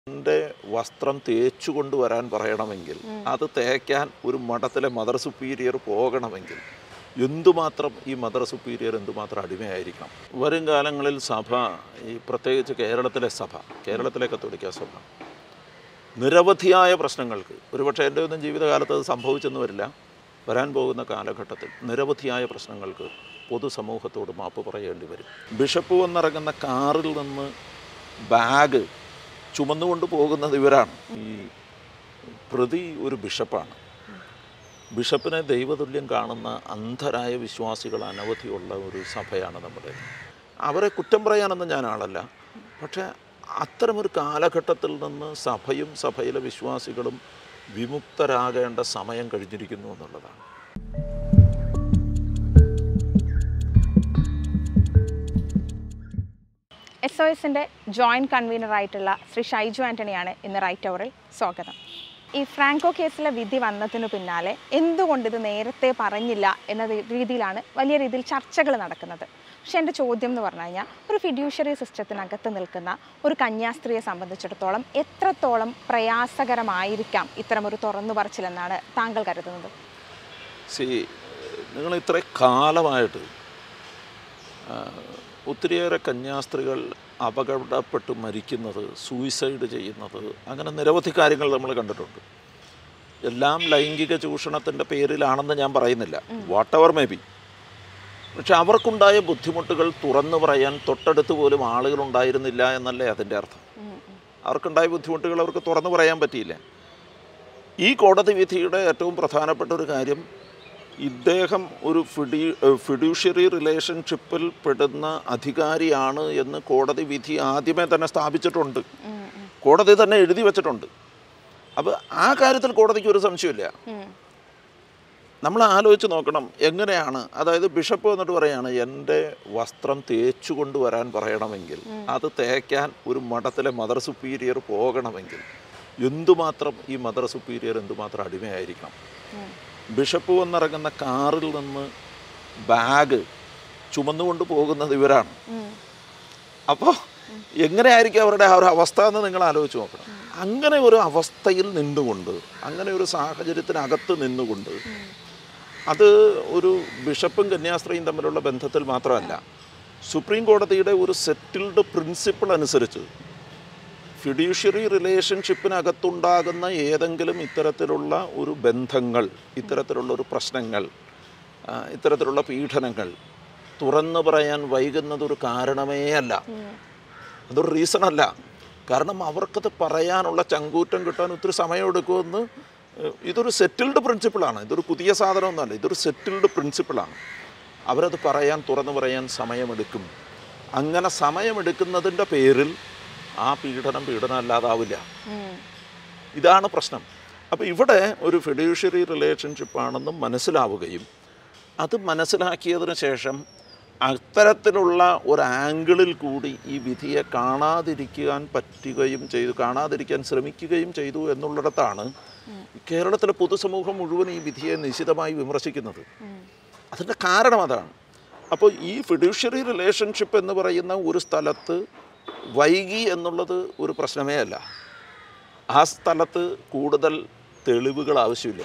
എൻ്റെ വസ്ത്രം തേച്ചു കൊണ്ടുവരാൻ പറയണമെങ്കിൽ അത് തേക്കാൻ ഒരു മഠത്തിലെ മദർ സുപ്പീരിയർ പോകണമെങ്കിൽ എന്തുമാത്രം ഈ മദർ സുപ്പീരിയർ എന്തുമാത്രം അടിമയായിരിക്കണം വരും കാലങ്ങളിൽ സഭ ഈ പ്രത്യേകിച്ച് കേരളത്തിലെ സഭ കേരളത്തിലെ കത്തോലിക്ക സഭ നിരവധിയായ പ്രശ്നങ്ങൾക്ക് ഒരുപക്ഷെ എൻ്റെ ഒന്നും ജീവിതകാലത്ത് അത് സംഭവിച്ചെന്ന് വരില്ല വരാൻ പോകുന്ന കാലഘട്ടത്തിൽ നിരവധിയായ പ്രശ്നങ്ങൾക്ക് പൊതുസമൂഹത്തോട് മാപ്പ് പറയേണ്ടി വരും ബിഷപ്പ് വന്നിറങ്ങുന്ന കാറിൽ നിന്ന് ബാഗ് ചുമന്നുകൊണ്ട് പോകുന്നത് ഇവരാണ് ഈ പ്രതി ഒരു ബിഷപ്പാണ് ബിഷപ്പിനെ ദൈവതുല്യം കാണുന്ന അന്ധരായ വിശ്വാസികൾ അനവധിയുള്ള ഒരു സഭയാണ് നമ്മുടെ അവരെ കുറ്റം പറയാനൊന്നും ഞാൻ ആളല്ല പക്ഷേ അത്തരമൊരു കാലഘട്ടത്തിൽ നിന്ന് സഭയും സഭയിലെ വിശ്വാസികളും വിമുക്തരാകേണ്ട സമയം കഴിഞ്ഞിരിക്കുന്നു എന്നുള്ളതാണ് എസ് ഒ എസിൻ്റെ ജോയിൻറ്റ് കൺവീനറായിട്ടുള്ള ശ്രീ ഷൈജു ആൻ്റണിയാണ് ഇന്ന് റൈറ്റ് അവറിൽ സ്വാഗതം ഈ ഫ്രാങ്കോ കേസിലെ വിധി വന്നതിനു പിന്നാലെ എന്തുകൊണ്ട് ഇത് നേരത്തെ പറഞ്ഞില്ല എന്ന രീ- രീതിയിലാണ് വലിയ രീതിയിൽ ചർച്ചകൾ നടക്കുന്നത് പക്ഷെ എൻ്റെ ചോദ്യം എന്ന് പറഞ്ഞു കഴിഞ്ഞാൽ ഒരു ഫിഡ്യൂഷ്യറി സിസ്റ്റത്തിനകത്ത് നിൽക്കുന്ന ഒരു കന്യാസ്ത്രീയെ സംബന്ധിച്ചിടത്തോളം എത്രത്തോളം പ്രയാസകരമായിരിക്കാം ഇത്തരമൊരു തുറന്നു പറച്ചിലെന്നാണ് താങ്കൾ കരുതുന്നത് സി നിങ്ങൾ ഇത്ര കാലമായിട്ട് ആ, ഒത്തിരിയേറെ കന്യാസ്ത്രീകൾ അപകടപ്പെട്ട് മരിക്കുന്നത് സൂയിസൈഡ് ചെയ്യുന്നത് അങ്ങനെ നിരവധി കാര്യങ്ങൾ നമ്മൾ കണ്ടിട്ടുണ്ട് എല്ലാം ലൈംഗിക ചൂഷണത്തിൻ്റെ പേരിലാണെന്ന് ഞാൻ പറയുന്നില്ല വാട്ട് എവർ മേ ബി പക്ഷെ അവർക്കുണ്ടായ ബുദ്ധിമുട്ടുകൾ തുറന്നു പറയാൻ തൊട്ടടുത്ത് പോലും ആളുകൾ ഉണ്ടായിരുന്നില്ല എന്നല്ലേ അതിൻ്റെ അർത്ഥം അവർക്കുണ്ടായ ബുദ്ധിമുട്ടുകൾ അവർക്ക് തുറന്നു പറയാൻ പറ്റിയില്ല ഈ കോടതി വിധിയുടെ ഏറ്റവും പ്രധാനപ്പെട്ട ഒരു കാര്യം ഇദ്ദേഹം ഒരു ഫിഡി ഫിഡ്യൂഷ്യറി റിലേഷൻഷിപ്പിൽ പെടുന്ന അധികാരിയാണ് എന്ന് കോടതി വിധി ആദ്യമേ തന്നെ സ്ഥാപിച്ചിട്ടുണ്ട് കോടതി തന്നെ എഴുതി വെച്ചിട്ടുണ്ട് അപ്പോൾ ആ കാര്യത്തിൽ കോടതിക്ക് ഒരു സംശയമില്ല നമ്മൾ ആലോചിച്ച് നോക്കണം എങ്ങനെയാണ് അതായത് ബിഷപ്പ് വന്നിട്ട് പറയാണ് എൻ്റെ വസ്ത്രം തേച്ചു കൊണ്ടുവരാൻ പറയണമെങ്കിൽ അത് തേക്കാൻ ഒരു മഠത്തിലെ മദർ സുപ്പീരിയർ പോകണമെങ്കിൽ എന്തുമാത്രം ഈ മദർ സുപ്പീരിയർ എന്തുമാത്രം അടിമയായിരിക്കണം ബിഷപ്പ് വന്നിറങ്ങുന്ന കാറിൽ നിന്ന് ബാഗ് ചുമന്നുകൊണ്ട് പോകുന്നത് ഇവരാണ് അപ്പോൾ എങ്ങനെയായിരിക്കും അവരുടെ ആ ഒരു അവസ്ഥ എന്ന് നിങ്ങൾ ആലോചിച്ച് നോക്കണം അങ്ങനെ ഒരു അവസ്ഥയിൽ നിന്നുകൊണ്ട് അങ്ങനെ ഒരു സാഹചര്യത്തിനകത്ത് നിന്നുകൊണ്ട് അത് ഒരു ബിഷപ്പും കന്യാസ്ത്രീയും തമ്മിലുള്ള ബന്ധത്തിൽ മാത്രമല്ല സുപ്രീം കോടതിയുടെ ഒരു സെറ്റിൽഡ് പ്രിൻസിപ്പിൾ അനുസരിച്ച് ഫിഡ്യൂഷ്യറി റിലേഷൻഷിപ്പിനകത്തുണ്ടാകുന്ന ഏതെങ്കിലും ഇത്തരത്തിലുള്ള ഒരു ബന്ധങ്ങൾ ഇത്തരത്തിലുള്ള ഒരു പ്രശ്നങ്ങൾ ആ, ഇത്തരത്തിലുള്ള പീഡനങ്ങൾ തുറന്നു പറയാൻ വൈകുന്നത് ഒരു കാരണമേ അല്ല അതൊരു റീസൺ അല്ല കാരണം അവർക്കത് പറയാനുള്ള ചങ്കൂറ്റം കിട്ടാൻ ഒത്തിരി സമയമെടുക്കുമെന്ന് ഏഹ്, ഇതൊരു സെറ്റിൽഡ് പ്രിൻസിപ്പിളാണ് ഇതൊരു പുതിയ സാധനമൊന്നുമല്ല ഇതൊരു സെറ്റിൽഡ് പ്രിൻസിപ്പിളാണ് അവരത് പറയാൻ തുറന്നു പറയാൻ സമയമെടുക്കും അങ്ങനെ സമയമെടുക്കുന്നതിൻ്റെ പേരിൽ ആ പീഡനം പീഡനം അല്ലാതാവില്ല ഇതാണ് പ്രശ്നം അപ്പോൾ ഇവിടെ ഒരു ഫിഡ്യൂഷ്യറി റിലേഷൻഷിപ്പാണെന്ന് മനസ്സിലാവുകയും അത് മനസ്സിലാക്കിയതിന് ശേഷം അത്തരത്തിലുള്ള ഒരു ആംഗിളിൽ കൂടി ഈ വിധിയെ കാണാതിരിക്കാൻ പറ്റുകയും ചെയ്തു കാണാതിരിക്കാൻ ശ്രമിക്കുകയും ചെയ്തു എന്നുള്ളിടത്താണ് കേരളത്തിലെ പൊതുസമൂഹം മുഴുവൻ ഈ വിധിയെ നിശിതമായി വിമർശിക്കുന്നത് അതിൻ്റെ കാരണം അതാണ് അപ്പോൾ ഈ ഫിഡ്യൂഷ്യറി റിലേഷൻഷിപ്പ് എന്ന് പറയുന്ന ഒരു സ്ഥലത്ത് വൈകി എന്നുള്ളത് ഒരു പ്രശ്നമേ അല്ല ആ സ്ഥലത്ത് കൂടുതൽ തെളിവുകൾ ആവശ്യമില്ല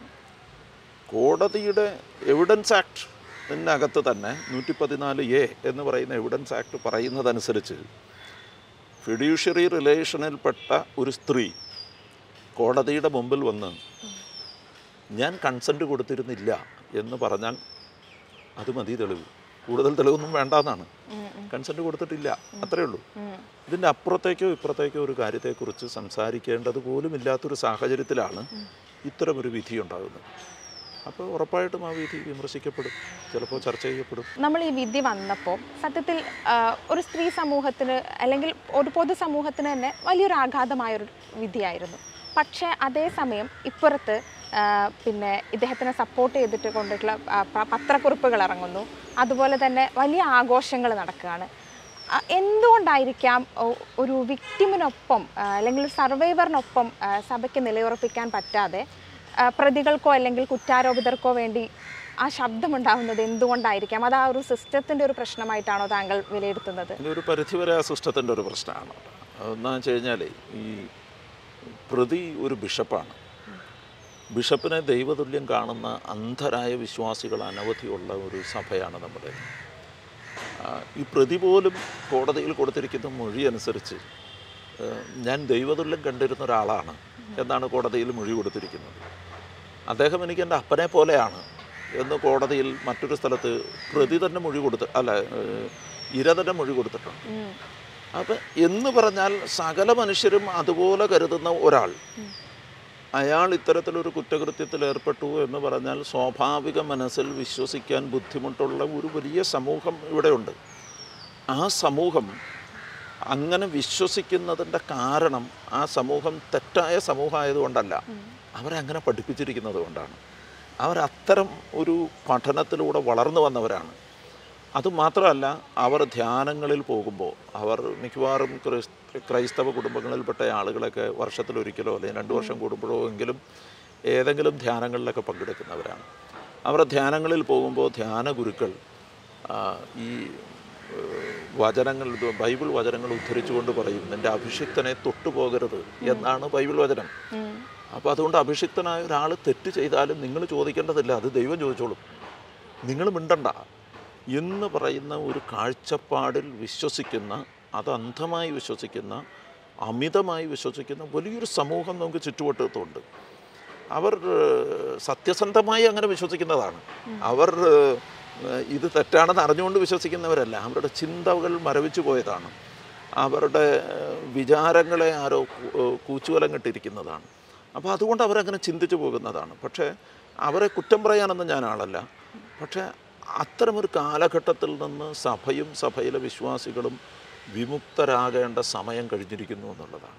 കോടതിയുടെ എവിഡൻസ് ആക്ട് ഇതിനകത്ത് തന്നെ നൂറ്റി പതിനാല് എ എന്ന് പറയുന്ന എവിഡൻസ് ആക്ട് പറയുന്നതനുസരിച്ച് ഫിഡ്യൂഷ്യറി റിലേഷനിൽപ്പെട്ട ഒരു സ്ത്രീ കോടതിയുടെ മുമ്പിൽ വന്ന് ഞാൻ കൺസെൻറ്റ് കൊടുത്തിരുന്നില്ല എന്ന് പറഞ്ഞാൽ അത് മതി തെളിവ് കൂടുതൽ തെളിവൊന്നും വേണ്ടാന്നാണ് കൺസെൻറ്റ് കൊടുത്തിട്ടില്ല അത്രയേ ഉള്ളൂ ഇതിൻ്റെ അപ്പുറത്തേക്കോ ഇപ്പുറത്തേക്കോ ഒരു കാര്യത്തെക്കുറിച്ച് സംസാരിക്കേണ്ടത് പോലും ഇല്ലാത്തൊരു സാഹചര്യത്തിലാണ് ഇത്തരമൊരു വിധി ഉണ്ടാകുന്നത് അപ്പോൾ ഉറപ്പായിട്ടും ആ വിധി വിമർശിക്കപ്പെടും ചിലപ്പോൾ ചർച്ച ചെയ്യപ്പെടും നമ്മൾ ഈ വിധി വന്നപ്പോൾ സത്യത്തിൽ ആ, ഒരു സ്ത്രീ സമൂഹത്തിന് അല്ലെങ്കിൽ ഒരു പൊതുസമൂഹത്തിന് തന്നെ വലിയൊരു ആഘാതമായൊരു വിധിയായിരുന്നു പക്ഷേ അതേസമയം ഇപ്പുറത്ത് ആ, പിന്നെ ഇദ്ദേഹത്തിനെ സപ്പോർട്ട് ചെയ്തിട്ട് കൊണ്ടിട്ടുള്ള ആ, പ- പത്രക്കുറിപ്പുകൾ ഇറങ്ങുന്നു അതുപോലെ തന്നെ വലിയ ആഘോഷങ്ങൾ നടക്കുകയാണ് ആ, എന്തുകൊണ്ടായിരിക്കാം ഒ- ഒരു വിക്ടിമിനൊപ്പം ആ, അല്ലെങ്കിൽ ഒരു സർവൈവറിനൊപ്പം ആ, സഭയ്ക്ക് നിലയുറപ്പിക്കാൻ പറ്റാതെ ആ, പ്രതികൾക്കോ അല്ലെങ്കിൽ കുറ്റാരോപിതർക്കോ വേണ്ടി ആ ശബ്ദമുണ്ടാവുന്നത് എന്തുകൊണ്ടായിരിക്കാം അത് ആ ഒരു സിസ്റ്റത്തിൻ്റെ ഒരു പ്രശ്നമായിട്ടാണോ താങ്കൾ വിലയിരുത്തുന്നത് ഇതൊരു പരിധിവരെ ആ സിസ്റ്റത്തിൻ്റെ ഒരു പ്രശ്നമാണ് അതെന്നാ വെച്ച് കഴിഞ്ഞാൽ ഈ പ്രതി ഒരു ബിഷപ്പാണ് ബിഷപ്പിനെ ദൈവതുല്യം കാണുന്ന അന്ധരായ വിശ്വാസികൾ അനവധിയുള്ള ഒരു സഭയാണ് നമ്മുടെ ആ, ഈ പ്രതി പോലും കോടതിയിൽ കൊടുത്തിരിക്കുന്ന മൊഴി അനുസരിച്ച് ആ, ഞാൻ ദൈവതുല്യം കണ്ടിരുന്ന ഒരാളാണ് എന്നാണ് കോടതിയിൽ മൊഴി കൊടുത്തിരിക്കുന്നത് അദ്ദേഹം എനിക്ക് എൻ്റെ അപ്പനെ പോലെയാണ് എന്ന് കോടതിയിൽ മറ്റൊരു സ്ഥലത്ത് പ്രതി തന്നെ മൊഴി കൊടുത്ത് അല്ല ഏഹ്, ഇര തന്നെ മൊഴി കൊടുത്തിട്ടുണ്ട് ഉം. അപ്പം എന്ന് പറഞ്ഞാൽ സകല മനുഷ്യരും അതുപോലെ കരുതുന്ന ഒരാൾ അയാൾ ഇത്തരത്തിലൊരു കുറ്റകൃത്യത്തിൽ ഏർപ്പെട്ടു എന്ന് പറഞ്ഞാൽ സ്വാഭാവിക മനസ്സിൽ വിശ്വസിക്കാൻ ബുദ്ധിമുട്ടുള്ള ഒരു വലിയ സമൂഹം ഇവിടെയുണ്ട് ആ സമൂഹം അങ്ങനെ വിശ്വസിക്കുന്നതിൻ്റെ കാരണം ആ സമൂഹം തെറ്റായ സമൂഹമായതുകൊണ്ടല്ല അവരങ്ങനെ പഠിപ്പിച്ചിരിക്കുന്നത് കൊണ്ടാണ് അവരത്തരം ഒരു പഠനത്തിലൂടെ വളർന്നു വന്നവരാണ് അതുമാത്രമല്ല അവർ ധ്യാനങ്ങളിൽ പോകുമ്പോൾ അവർ മിക്കവാറും ക്രിസ്- ക്രൈസ്തവ കുടുംബങ്ങളിൽപ്പെട്ട ആളുകളൊക്കെ വർഷത്തിലൊരിക്കലോ അല്ലെങ്കിൽ രണ്ട് വർഷം കൂടുമ്പോഴോ എങ്കിലും ഏതെങ്കിലും ധ്യാനങ്ങളിലൊക്കെ പങ്കെടുക്കുന്നവരാണ് അവർ ധ്യാനങ്ങളിൽ പോകുമ്പോൾ ധ്യാന ഗുരുക്കൾ ആ, ഈ ഏഹ്, വചനങ്ങൾ ഇത് ബൈബിൾ വചനങ്ങൾ ഉദ്ധരിച്ചുകൊണ്ട് പറയും നിൻ്റെ അഭിഷിക്തനെ തൊട്ടുപോകരുത് എന്നാണ് ബൈബിൾ വചനം ഉം. അപ്പോൾ അതുകൊണ്ട് അഭിഷിക്തനായ ഒരാൾ തെറ്റ് ചെയ്താലും നിങ്ങൾ ചോദിക്കേണ്ടതില്ല അത് ദൈവം ചോദിച്ചോളും നിങ്ങൾ മിണ്ടണ്ട എന്ന് പറയുന്ന ഒരു കാഴ്ചപ്പാടിൽ വിശ്വസിക്കുന്ന അത് അന്ധമായി വിശ്വസിക്കുന്ന അമിതമായി വിശ്വസിക്കുന്ന വലിയൊരു സമൂഹം നമുക്ക് ചുറ്റുവട്ടത്തുണ്ട് അവർ ഏഹ്, സത്യസന്ധമായി അങ്ങനെ വിശ്വസിക്കുന്നതാണ് അവർ ഏഹ്, ഇത് തെറ്റാണെന്ന് അറിഞ്ഞുകൊണ്ട് വിശ്വസിക്കുന്നവരല്ല അവരുടെ ചിന്തകൾ മരവിച്ചു പോയതാണ് അവരുടെ ഏഹ്, വിചാരങ്ങളെ ആരോ കൂ- ഏഹ്, കൂച്ചുവലം കെട്ടിരിക്കുന്നതാണ് അപ്പോൾ അതുകൊണ്ട് അവരങ്ങനെ ചിന്തിച്ചു പോകുന്നതാണ് പക്ഷേ അവരെ കുറ്റം പറയാനൊന്നും ഞാൻ ആളല്ല പക്ഷേ അത്തരമൊരു കാലഘട്ടത്തിൽ നിന്ന് സഭയും സഭയിലെ വിശ്വാസികളും വിമുക്തരാകേണ്ട സമയം കഴിഞ്ഞിരിക്കുന്നു എന്നുള്ളതാണ്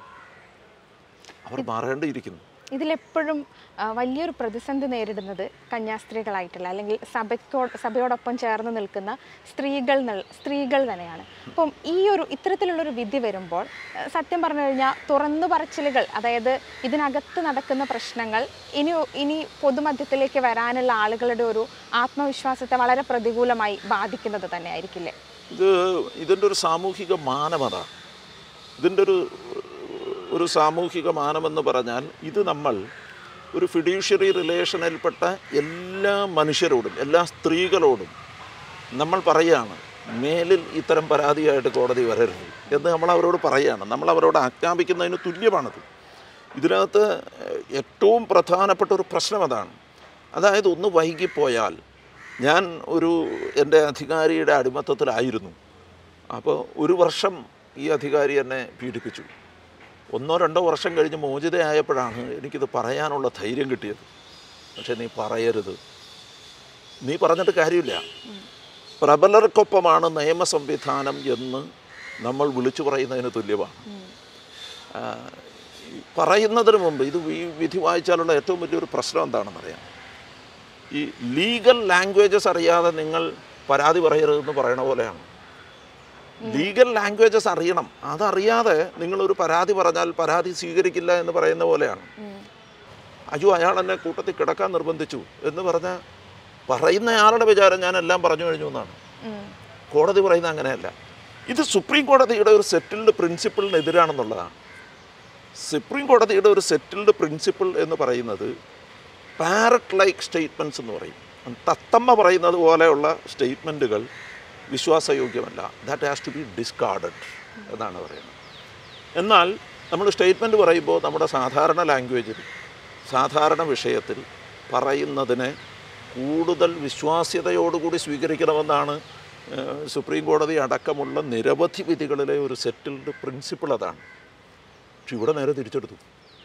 അവർ മാറേണ്ടിയിരിക്കുന്നു ഇതിലെപ്പോഴും ആ, വലിയൊരു പ്രതിസന്ധി നേരിടുന്നത് കന്യാസ്ത്രീകളായിട്ടുള്ള അല്ലെങ്കിൽ സഭയ്ക്കോ സഭയോടൊപ്പം ചേർന്ന് നിൽക്കുന്ന സ്ത്രീകൾ ന്നുള്ള- സ്ത്രീകൾ തന്നെയാണ് അപ്പം ഈ ഒരു ഇത്തരത്തിലുള്ളൊരു വിധി വരുമ്പോൾ ആ, സത്യം പറഞ്ഞു കഴിഞ്ഞാൽ തുറന്നു പറച്ചിലുകൾ അതായത് ഇതിനകത്ത് നടക്കുന്ന പ്രശ്നങ്ങൾ ഇനി ഇനി പൊതുമധ്യത്തിലേക്ക് വരാനുള്ള ആളുകളുടെ ഒരു ആത്മവിശ്വാസത്തെ വളരെ പ്രതികൂലമായി ബാധിക്കുന്നത് തന്നെ ആയിരിക്കില്ലേ ഇത് ഇതിൻ്റെ ഒരു സാമൂഹിക മാനമത ഇതിൻ്റെ ഒരു ഒരു സാമൂഹിക മാനമെന്ന് പറഞ്ഞാൽ ഇത് നമ്മൾ ഒരു ഫിഡ്യൂഷ്യറി റിലേഷനിൽപ്പെട്ട എല്ലാ മനുഷ്യരോടും എല്ലാ സ്ത്രീകളോടും നമ്മൾ പറയുകയാണ് മേലിൽ ഇത്തരം പരാതിയായിട്ട് കോടതി വരരുത് എന്ന് നമ്മൾ അവരോട് പറയുകയാണ് നമ്മൾ അവരോട് ആജ്ഞാപിക്കുന്നതിന് തുല്യമാണത് ഇതിനകത്ത് ഏറ്റവും പ്രധാനപ്പെട്ട ഒരു പ്രശ്നം അതാണ് അതായത് ഒന്ന് വൈകിപ്പോയാൽ ഞാൻ ഒരു എൻ്റെ അധികാരിയുടെ അടിമത്തത്തിലായിരുന്നു അപ്പോൾ ഒരു വർഷം ഈ അധികാരി എന്നെ പീഡിപ്പിച്ചു ഒന്നോ രണ്ടോ വർഷം കഴിഞ്ഞ് മോചിതയായപ്പോഴാണ് എനിക്കിത് പറയാനുള്ള ധൈര്യം കിട്ടിയത് പക്ഷെ നീ പറയരുത് നീ പറഞ്ഞിട്ട് കാര്യമില്ല പ്രബലർക്കൊപ്പമാണ് നിയമ സംവിധാനം എന്ന് നമ്മൾ വിളിച്ചു പറയുന്നതിന് തുല്യമാണ് ആ, ഈ പറയുന്നതിന് മുമ്പ് ഇത് ഈ വിധി വായിച്ചാലുള്ള ഏറ്റവും വലിയൊരു പ്രശ്നം എന്താണെന്നറിയാം ഈ ലീഗൽ ലാംഗ്വേജസ് അറിയാതെ നിങ്ങൾ പരാതി പറയരുതെന്ന് പറയണ പോലെയാണ് ലീഗൽ ലാംഗ്വേജസ് അറിയണം അതറിയാതെ നിങ്ങളൊരു പരാതി പറഞ്ഞാൽ പരാതി സ്വീകരിക്കില്ല എന്ന് പറയുന്ന പോലെയാണ് അയ്യോ അയാൾ എന്നെ കൂട്ടത്തിൽ കിടക്കാൻ നിർബന്ധിച്ചു എന്ന് പറഞ്ഞാൽ പറയുന്നയാളുടെ വിചാരം ഞാൻ എല്ലാം പറഞ്ഞു കഴിഞ്ഞു എന്നാണ് ഉം. കോടതി പറയുന്നത് അങ്ങനെയല്ല ഇത് സുപ്രീം കോടതിയുടെ ഒരു സെറ്റിൽഡ് പ്രിൻസിപ്പിളിന് എതിരാണെന്നുള്ളതാണ് സുപ്രീം കോടതിയുടെ ഒരു സെറ്റിൽഡ് പ്രിൻസിപ്പിൾ എന്ന് പറയുന്നത് പാരറ്റ് ലൈക്ക് സ്റ്റേറ്റ്മെൻറ്റ്സ് എന്ന് പറയും തത്തമ്മ പറയുന്നത് പോലെയുള്ള സ്റ്റേറ്റ്മെൻറ്റുകൾ വിശ്വാസയോഗ്യമല്ല that has to be discarded എന്നാണ് പറയുന്നത് എന്നാൽ നമ്മൾ സ്റ്റേറ്റ്മെൻറ്റ് പറയുമ്പോൾ നമ്മുടെ സാധാരണ ലാംഗ്വേജിൽ സാധാരണ വിഷയത്തിൽ പറയുന്നതിനെ കൂടുതൽ വിശ്വാസ്യതയോടുകൂടി സ്വീകരിക്കണമെന്നാണ് ഏഹ്, സുപ്രീം കോടതി അടക്കമുള്ള നിരവധി വിധികളിലെ ഒരു സെറ്റിൽഡ് പ്രിൻസിപ്പിൾ അതാണ് പക്ഷെ ഇവിടെ നേരെ തിരിച്ചെടുത്തു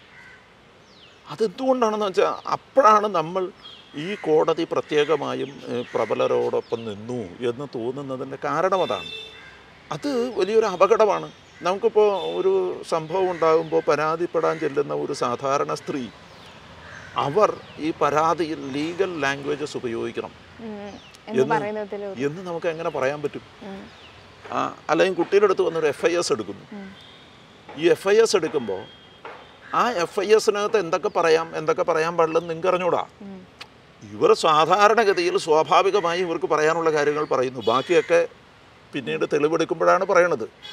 അതെന്തുകൊണ്ടാണെന്ന് വെച്ചാൽ അപ്പോഴാണ് നമ്മൾ ഈ കോടതി പ്രത്യേകമായും ഏഹ്, പ്രബലരോടൊപ്പം നിന്നു എന്ന് തോന്നുന്നതിൻ്റെ കാരണം അതാണ് അത് വലിയൊരു അപകടമാണ് നമുക്കിപ്പോൾ ഒരു സംഭവം ഉണ്ടാകുമ്പോൾ പരാതിപ്പെടാൻ ചെല്ലുന്ന ഒരു സാധാരണ സ്ത്രീ അവർ ഈ പരാതിയിൽ ലീഗൽ ലാംഗ്വേജസ് ഉപയോഗിക്കണം ഉം. എന്ന് എന്ന് പറയുന്നതിൽ ഒരു- എന്ന് നമുക്ക് എങ്ങനെ പറയാൻ പറ്റും ഉം. ആ, അല്ലെങ്കിൽ കുട്ടിയുടെ അടുത്ത് വന്നൊരു എഫ് ഐ എസ് എടുക്കുന്നു ഉം. ഈ എഫ് ഐ എസ് എടുക്കുമ്പോൾ ആ എഫ് ഐ എസിനകത്ത് എന്തൊക്കെ പറയാം എന്തൊക്കെ പറയാൻ പാടില്ലെന്ന് നിങ്ങൾക്ക് അറിഞ്ഞൂടാ ഉം. ഇവർ സാധാരണഗതിയിൽ സ്വാഭാവികമായി ഇവർക്ക് പറയാനുള്ള കാര്യങ്ങൾ പറയുന്നു ബാക്കിയൊക്കെ പിന്നീട് തെളിവെടുക്കുമ്പോഴാണ് പറയണത്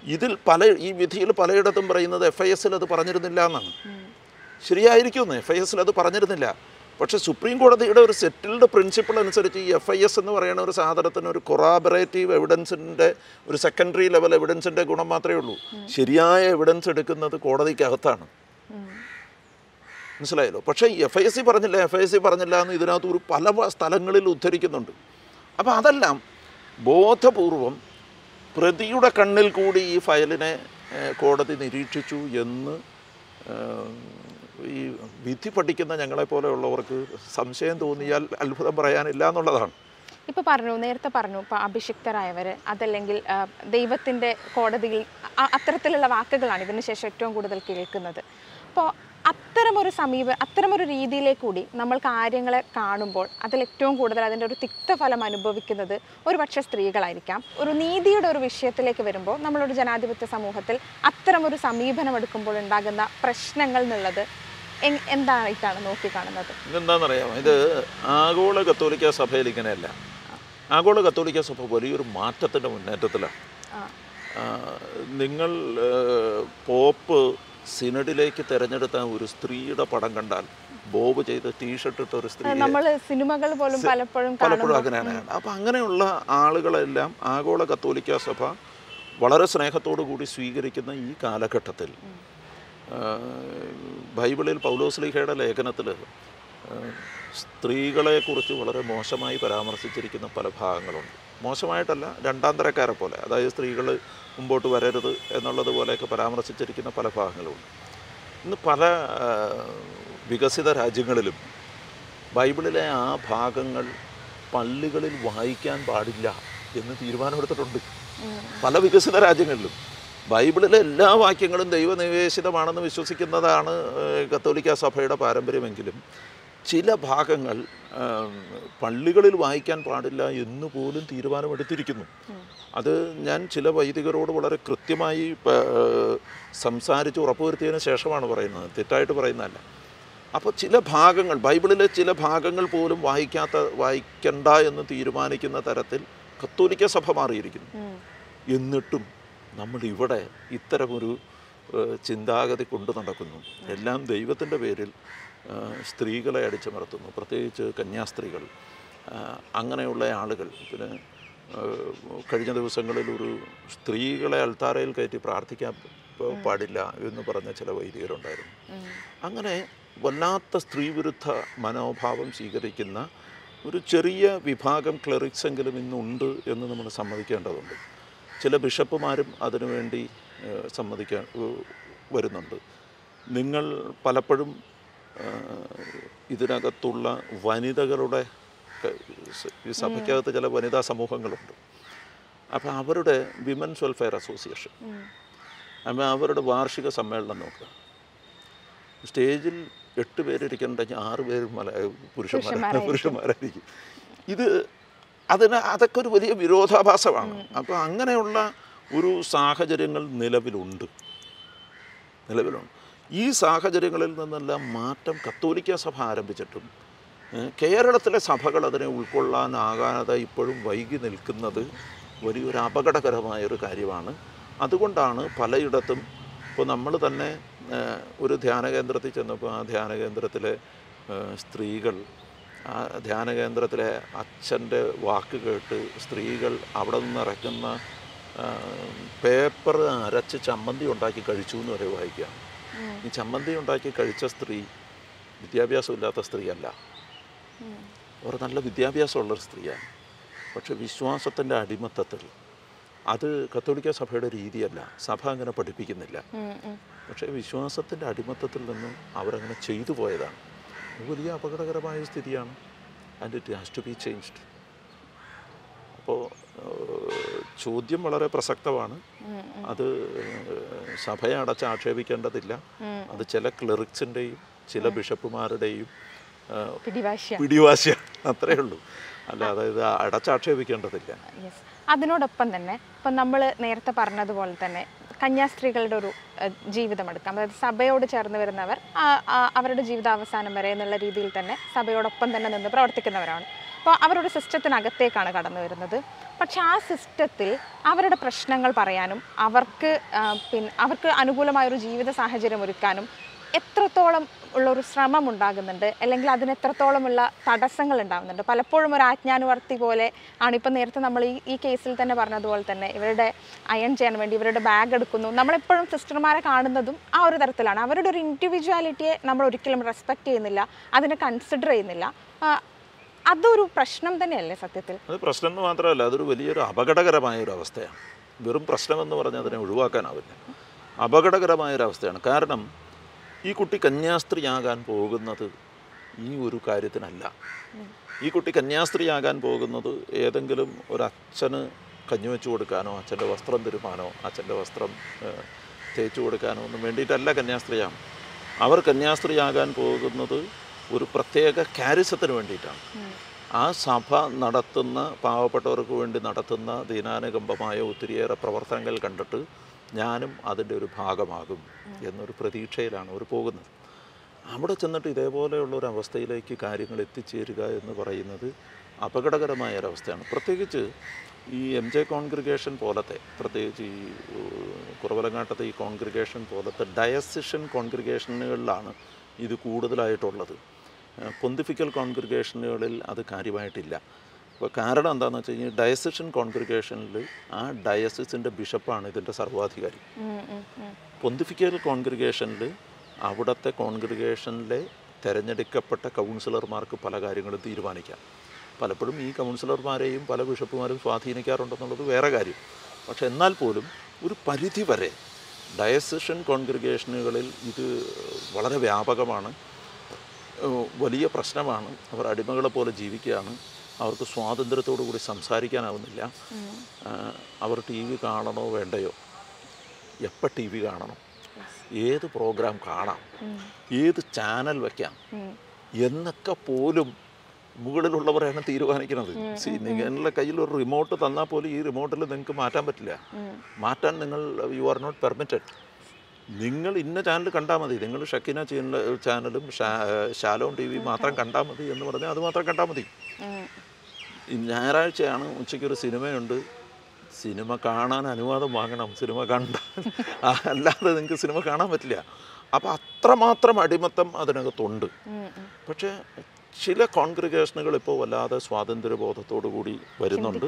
ഇതിൽ പല ഈ വിധിയിൽ പലയിടത്തും പറയുന്നത് എഫ് ഐ എസിൽ അത് പറഞ്ഞിരുന്നില്ല എന്നാണ് ശരിയായിരിക്കുമെന്ന് എഫ് ഐ എസിൽ അത് പറഞ്ഞിരുന്നില്ല പക്ഷേ സുപ്രീം കോടതിയുടെ ഒരു സെറ്റിൽഡ് പ്രിൻസിപ്പിൾ അനുസരിച്ച് ഈ എഫ് ഐ എസ് എന്ന് പറയുന്ന ഒരു സാധനത്തിന് ഒരു കൊറാബറേറ്റീവ് എവിഡൻസിൻ്റെ ഒരു സെക്കൻഡറി ലെവൽ എവിഡൻസിൻ്റെ ഗുണം മാത്രമേ ഉള്ളൂ ശരിയായ എവിഡൻസ് എടുക്കുന്നത് കോടതിക്കകത്താണ് മനസ്സിലായല്ലോ പക്ഷേ എഫ് ഐ എസ് സി പറഞ്ഞില്ല എഫ് ഐ എസ് സി പറഞ്ഞില്ല എന്ന് ഇതിനകത്ത് ഒരു പല വ- സ്ഥലങ്ങളിൽ ഉദ്ധരിക്കുന്നുണ്ട് അപ്പോൾ അതെല്ലാം ബോധപൂർവം പ്രതിയുടെ കണ്ണിൽ കൂടി ഈ ഫയലിനെ ഏഹ്, കോടതി നിരീക്ഷിച്ചു എന്ന് ഏഹ്, ഈ വിധി പഠിക്കുന്ന ഞങ്ങളെപ്പോലെയുള്ളവർക്ക് സംശയം തോന്നിയാൽ അത്ഭുതം പറയാനില്ല എന്നുള്ളതാണ് ഇപ്പൊ പറഞ്ഞു നേരത്തെ പറഞ്ഞു ഇപ്പൊ അഭിഷിക്തരായവർ അതല്ലെങ്കിൽ ആ, ദൈവത്തിന്റെ കോടതിയിൽ അ- അത്തരത്തിലുള്ള വാക്കുകളാണ് ഇതിന് ശേഷം ഏറ്റവും കൂടുതൽ കേൾക്കുന്നത് അപ്പോൾ അത്തരമൊരു സമീപ അത്തരമൊരു രീതിയിലേക്ക് കൂടി നമ്മൾ കാര്യങ്ങളെ കാണുമ്പോൾ അതിൽ ഏറ്റവും കൂടുതൽ അതിൻ്റെ ഒരു തിക്തഫലം അനുഭവിക്കുന്നത് ഒരു പക്ഷേ സ്ത്രീകളായിരിക്കാം ഒരു നീതിയുടെ ഒരു വിഷയത്തിലേക്ക് വരുമ്പോൾ നമ്മളൊരു ജനാധിപത്യ സമൂഹത്തിൽ അത്തരമൊരു സമീപനം എടുക്കുമ്പോൾ ഉണ്ടാകുന്ന പ്രശ്നങ്ങൾ എന്നുള്ളത് എങ്- എന്തായിട്ടാണ് നോക്കിക്കാണുന്നത് ഇതെന്താണെന്നറിയാമോ ഇത് ആഗോള കത്തോലിക്ക സഭയിൽ ഇങ്ങനെയല്ല ആഗോള കത്തോലിക്ക സഭ വലിയൊരു മാറ്റത്തിൻ്റെ മുന്നേറ്റത്തിലാണ് ആ ആ, നിങ്ങൾ ആ, പോപ്പ് സിനഡിലേക്ക് തിരഞ്ഞെടുത്ത ഒരു സ്ത്രീയുടെ പടം കണ്ടാൽ ബോബ് ചെയ്ത് ടീഷർട്ട് ഇട്ട ഒരു സ്ത്രീ നമ്മൾ സിനിമകൾ പോലും പലപ്പോഴും പലപ്പോഴും കാണുമ്പോൾ അങ്ങനെയാണ് അപ്പം അങ്ങനെയുള്ള ആളുകളെല്ലാം ആഗോള കത്തോലിക്ക സഭ വളരെ സ്നേഹത്തോടു കൂടി സ്വീകരിക്കുന്ന ഈ കാലഘട്ടത്തിൽ ആ, ബൈബിളിൽ പൗലോസ്ലിഹയുടെ ലേഖനത്തിൽ സ്ത്രീകളെക്കുറിച്ച് വളരെ മോശമായി പരാമർശിച്ചിരിക്കുന്ന പല ഭാഗങ്ങളുണ്ട് മോശമായിട്ടല്ല രണ്ടാം തരക്കാരെ പോലെ അതായത് സ്ത്രീകൾ മുമ്പോട്ട് വരരുത് എന്നുള്ളത് പോലെയൊക്കെ പരാമർശിച്ചിരിക്കുന്ന പല ഭാഗങ്ങളുണ്ട് ഇന്ന് പല ആ, വികസിത രാജ്യങ്ങളിലും ബൈബിളിലെ ആ ഭാഗങ്ങൾ പള്ളികളിൽ വായിക്കാൻ പാടില്ല എന്ന് തീരുമാനമെടുത്തിട്ടുണ്ട് പല വികസിത രാജ്യങ്ങളിലും ബൈബിളിലെ എല്ലാ വാക്യങ്ങളും ദൈവനിവേശിതമാണെന്ന് വിശ്വസിക്കുന്നതാണ് ഏഹ്, കത്തോലിക്ക സഭയുടെ പാരമ്പര്യമെങ്കിലും ചില ഭാഗങ്ങൾ ആം, പള്ളികളിൽ വായിക്കാൻ പാടില്ല എന്ന് പോലും തീരുമാനമെടുത്തിരിക്കുന്നു അത് ഞാൻ ചില വൈദികരോട് വളരെ കൃത്യമായി പ- ഏഹ്, സംസാരിച്ച് ഉറപ്പുവരുത്തിയതിന് ശേഷമാണ് പറയുന്നത് തെറ്റായിട്ട് പറയുന്നതല്ല അപ്പോൾ ചില ഭാഗങ്ങൾ ബൈബിളിലെ ചില ഭാഗങ്ങൾ പോലും വായിക്കാത്ത വായിക്കണ്ട എന്ന് തീരുമാനിക്കുന്ന തരത്തിൽ കത്തോലിക്ക സഭ മാറിയിരിക്കുന്നു എന്നിട്ടും നമ്മൾ ഇവിടെ ഇത്തരമൊരു ഏഹ്, ചിന്താഗതി കൊണ്ടു നടക്കുന്നു എല്ലാം ദൈവത്തിൻ്റെ പേരിൽ ഏഹ്, സ്ത്രീകളെ അടിച്ചമർത്തുന്നു പ്രത്യേകിച്ച് കന്യാസ്ത്രീകൾ ഏഹ്, അങ്ങനെയുള്ള ആളുകൾ പിന്നെ ഏഹ്, കഴിഞ്ഞ ദിവസങ്ങളിൽ ഒരു സ്ത്രീകളെ അൾത്താരയിൽ കയറ്റി പ്രാർത്ഥിക്കാൻ പ- പാടില്ല എന്ന് പറഞ്ഞ ചില വൈദികരുണ്ടായിരുന്നു അങ്ങനെ വല്ലാത്ത സ്ത്രീവിരുദ്ധ മനോഭാവം സ്വീകരിക്കുന്ന ഒരു ചെറിയ വിഭാഗം ക്ലറിക്സെങ്കിലും ഇന്നുണ്ട് എന്ന് നമ്മൾ സമ്മതിക്കേണ്ടതുണ്ട് ചില ബിഷപ്പുമാരും അതിനുവേണ്ടി ഏഹ്, സമ്മതിക്കാൻ ഏഹ്, വരുന്നുണ്ട് നിങ്ങൾ പലപ്പോഴും ഏഹ്, ഇതിനകത്തുള്ള വനിതകളുടെ ക- സ- ഈ സഭയ്ക്കകത്ത് ചില വനിതാ സമൂഹങ്ങളുണ്ട് അപ്പോൾ അവരുടെ വിമൻസ് വെൽഫെയർ അസോസിയേഷൻ അപ്പോൾ അവരുടെ വാർഷിക സമ്മേളനം നോക്കുക സ്റ്റേജിൽ എട്ട് പേരിരിക്കണമെങ്കിൽ ആറ് പേര് മല പുരുഷന്മാർ പുരുഷന്മാരായിരിക്കും ഇത് അതിന് അതൊക്കെ ഒരു വലിയ വിരോധാഭാസമാണ് അപ്പോൾ അങ്ങനെയുള്ള ഒരു സാഹചര്യങ്ങൾ നിലവിലുണ്ട് നിലവിലുണ്ട് ഈ സാഹചര്യങ്ങളിൽ നിന്നെല്ലാം മാറ്റം കത്തോലിക്ക സഭ ആരംഭിച്ചിട്ടും ഏഹ്, കേരളത്തിലെ സഭകൾ അതിനെ ഉൾക്കൊള്ളാനാകാതെ ഇപ്പോഴും വൈകി നിൽക്കുന്നത് വലിയൊരു അപകടകരമായ ഒരു കാര്യമാണ് അതുകൊണ്ടാണ് പലയിടത്തും ഇപ്പോൾ നമ്മൾ തന്നെ ഏഹ്, ഒരു ധ്യാന കേന്ദ്രത്തിൽ ചെന്നപ്പോൾ ആ ധ്യാന കേന്ദ്രത്തിലെ ഏഹ്, സ്ത്രീകൾ ആ ധ്യാന കേന്ദ്രത്തിലെ അച്ഛൻ്റെ വാക്ക് കേട്ട് സ്ത്രീകൾ അവിടെ നിന്ന് ഇറക്കുന്ന പേപ്പർ അരച്ച് ചമ്മന്തി ഉണ്ടാക്കി കഴിച്ചു എന്ന് വരെ വായിക്കാം ഈ ചമ്മന്തി ഉണ്ടാക്കി കഴിച്ച സ്ത്രീ വിദ്യാഭ്യാസമില്ലാത്ത സ്ത്രീയല്ല അവർ നല്ല വിദ്യാഭ്യാസമുള്ള സ്ത്രീയാണ് പക്ഷെ വിശ്വാസത്തിൻ്റെ അടിമത്തത്തിൽ അത് കത്തോലിക്ക സഭയുടെ രീതിയല്ല സഭ അങ്ങനെ പഠിപ്പിക്കുന്നില്ല പക്ഷേ വിശ്വാസത്തിൻ്റെ അടിമത്തത്തിൽ നിന്നും അവരങ്ങനെ ചെയ്തു പോയതാണ് അത് വലിയ അപകടകരമായ സ്ഥിതിയാണ് and it has to be changed അപ്പോൾ ചോദ്യം വളരെ പ്രസക്തമാണ് അത് ഏഹ്, സഭയെ അടച്ച് ആക്ഷേപിക്കേണ്ടതില്ല അത് ചില ക്ലെറിക്സിൻ്റെയും ചില ബിഷപ്പുമാരുടെയും ഏഹ്, പിടിവാശിയാണ് പിടിവാശിയാണ് അത്രയേ ഉള്ളൂ അല്ലാതെ ഇത് അടച്ചാക്ഷേപിക്കേണ്ടതില്ല യെസ് അതിനോടൊപ്പം തന്നെ ഇപ്പം നമ്മൾ നേരത്തെ പറഞ്ഞതുപോലെ തന്നെ കന്യാസ്ത്രീകളുടെ ഒരു ഏഹ്, ജീവിതം എടുക്കാം അതായത് സഭയോട് ചേർന്ന് വരുന്നവർ ആ- ആ- അവരുടെ ജീവിതാവസാനം വരെ എന്നുള്ള രീതിയിൽ തന്നെ സഭയോടൊപ്പം തന്നെ നിന്ന് പ്രവർത്തിക്കുന്നവരാണ് അപ്പോൾ അവരൊരു സിസ്റ്റത്തിനകത്തേക്കാണ് കടന്നു വരുന്നത് പക്ഷെ ആ സിസ്റ്റത്തിൽ അവരുടെ പ്രശ്നങ്ങൾ പറയാനും അവർക്ക് ആ, പിന്നെ അവർക്ക് അനുകൂലമായൊരു ജീവിത സാഹചര്യം ഒരുക്കാനും എത്രത്തോളം ഉള്ള ഒരു ശ്രമം ഉണ്ടാകുന്നുണ്ട് അല്ലെങ്കിൽ അതിന് എത്രത്തോളമുള്ള തടസ്സങ്ങൾ ഉണ്ടാകുന്നുണ്ട് പലപ്പോഴും ഒരു ആജ്ഞാനുവർത്തി പോലെ ആണ് ഇപ്പം നേരത്തെ നമ്മൾ ഈ ഈ കേസിൽ തന്നെ പറഞ്ഞതുപോലെ തന്നെ ഇവരുടെ അയൺ ചെയ്യാൻ വേണ്ടി ഇവരുടെ ബാഗ് എടുക്കുന്നു നമ്മളെപ്പോഴും സിസ്റ്റർമാരെ കാണുന്നതും ആ ഒരു തരത്തിലാണ് അവരുടെ ഒരു ഇൻഡിവിജ്വാലിറ്റിയെ നമ്മൾ ഒരിക്കലും റെസ്പെക്റ്റ് ചെയ്യുന്നില്ല അതിനെ കൺസിഡർ ചെയ്യുന്നില്ല ആ, അതൊരു പ്രശ്നം തന്നെയല്ലേ സത്യത്തിൽ അത് പ്രശ്നം എന്ന് മാത്രമല്ല അതൊരു വലിയൊരു അപകടകരമായ ഒരു അവസ്ഥയാണ് വെറും പ്രശ്നമെന്ന് പറഞ്ഞാൽ അതിനെ ഒഴിവാക്കാനാവില്ല അപകടകരമായ ഒരു അവസ്ഥയാണ് കാരണം ഈ കുട്ടി കന്യാസ്ത്രീയാകാൻ പോകുന്നത് ഈ ഒരു കാര്യത്തിനല്ല ഈ കുട്ടി കന്യാസ്ത്രീയാകാൻ പോകുന്നത് ഏതെങ്കിലും ഒരു അച്ഛന് കഞ്ഞി വെച്ച് കൊടുക്കാനോ അച്ഛൻ്റെ വസ്ത്രം തിരുമാനോ അച്ഛൻ്റെ വസ്ത്രം ഏഹ്, തേച്ച് കൊടുക്കാനോ ഒന്നും വേണ്ടിയിട്ടല്ല കന്യാസ്ത്രീയാണ് അവർ കന്യാസ്ത്രീയാകാൻ പോകുന്നത് ഒരു പ്രത്യേക കാരിസത്തിന് വേണ്ടിയിട്ടാണ് ആ സഭ നടത്തുന്ന പാവപ്പെട്ടവർക്ക് വേണ്ടി നടത്തുന്ന ദീനാനുകമ്പമായ ഒത്തിരിയേറെ പ്രവർത്തനങ്ങൾ കണ്ടിട്ട് ഞാനും അതിൻ്റെ ഒരു ഭാഗമാകും എന്നൊരു പ്രതീക്ഷയിലാണ് അവർ പോകുന്നത് അവിടെ ചെന്നിട്ട് ഇതേപോലെയുള്ള ഒരു അവസ്ഥയിലേക്ക് കാര്യങ്ങൾ എത്തിച്ചേരുക എന്ന് പറയുന്നത് അപകടകരമായ ഒരവസ്ഥയാണ് പ്രത്യേകിച്ച് ഈ എം ജെ കോൺഗ്രിഗേഷൻ പോലത്തെ പ്രത്യേകിച്ച് ഈ ഏഹ്, കുറവലങ്ങാട്ടത്തെ ഈ കോൺഗ്രിഗേഷൻ പോലത്തെ ഡയസിഷൻ കോൺഗ്രിഗേഷനുകളിലാണ് ഇത് കൂടുതലായിട്ടുള്ളത് പൊന്തിഫിക്കൽ കോൺഗ്രിഗേഷനുകളിൽ അത് കാര്യമായിട്ടില്ല അപ്പോൾ കാരണം എന്താണെന്ന് വെച്ച് കഴിഞ്ഞാൽ ഡയസിഷൻ കോൺഗ്രിഗേഷനിൽ ആ ഡയസിസിൻ്റെ ബിഷപ്പാണ് ഇതിൻ്റെ സർവാധികാരി ഉം, ഉം, ഉം. പൊന്തിഫിക്കൽ കോൺഗ്രിഗേഷനിൽ അവിടുത്തെ കോൺഗ്രിഗേഷനിലെ തിരഞ്ഞെടുക്കപ്പെട്ട കൗൺസിലർമാർക്ക് പല കാര്യങ്ങളും തീരുമാനിക്കാം പലപ്പോഴും ഈ കൗൺസിലർമാരെയും പല ബിഷപ്പുമാരും സ്വാധീനിക്കാറുണ്ടെന്നുള്ളത് വേറെ കാര്യം പക്ഷെ എന്നാൽ പോലും ഒരു പരിധി വരെ ഡയസിഷൻ കോൺഗ്രിഗേഷനുകളിൽ ഇത് വളരെ വ്യാപകമാണ് ഏഹ് വലിയ പ്രശ്നമാണ് അവർ അടിമകളെ പോലെ ജീവിക്കുകയാണ് അവർക്ക് സ്വാതന്ത്ര്യത്തോടു കൂടി സംസാരിക്കാനാവുന്നില്ല ആഹ് അവർ ടി വി കാണണോ വേണ്ടയോ എപ്പോൾ ടി വി കാണണം ഏത് പ്രോഗ്രാം കാണാം ഏത് ചാനൽ വയ്ക്കാം ഉം. എന്നൊക്കെ പോലും മുകളിലുള്ളവരാണ് തീരുമാനിക്കുന്നത് സി നിങ്ങളുടെ കയ്യിൽ ഒരു റിമോട്ട് തന്നാൽ പോലും ഈ റിമോട്ടിൽ നിങ്ങൾക്ക് മാറ്റാൻ പറ്റില്ല മാറ്റാൻ നിങ്ങൾ യു ആർ നോട്ട് പെർമിറ്റഡ് നിങ്ങൾ ഇന്ന ചാനൽ കണ്ടാൽ മതി നിങ്ങൾ ഷക്കിന ചാനൽ ചാനലും ഷാ- ശാലോം ടി വി മാത്രം കണ്ടാൽ മതി എന്ന് പറഞ്ഞാൽ അത് മാത്രം കണ്ടാൽ മതി ഉം. ഈ ഞായറാഴ്ചയാണ് ഉച്ചയ്ക്കൊരു സിനിമയുണ്ട് സിനിമ കാണാൻ അനുവാദം വാങ്ങണം സിനിമ കണ്ട അല്ലാതെ നിങ്ങൾക്ക് സിനിമ കാണാൻ പറ്റില്ല അപ്പോൾ അത്രമാത്രം അടിമത്തം അതിനകത്തുണ്ട് ഉം, ഉം. പക്ഷേ ചില കോൺഗ്രിഗേഷനുകൾ ഇപ്പോൾ വല്ലാതെ സ്വാതന്ത്ര്യബോധത്തോടു കൂടി വരുന്നുണ്ട്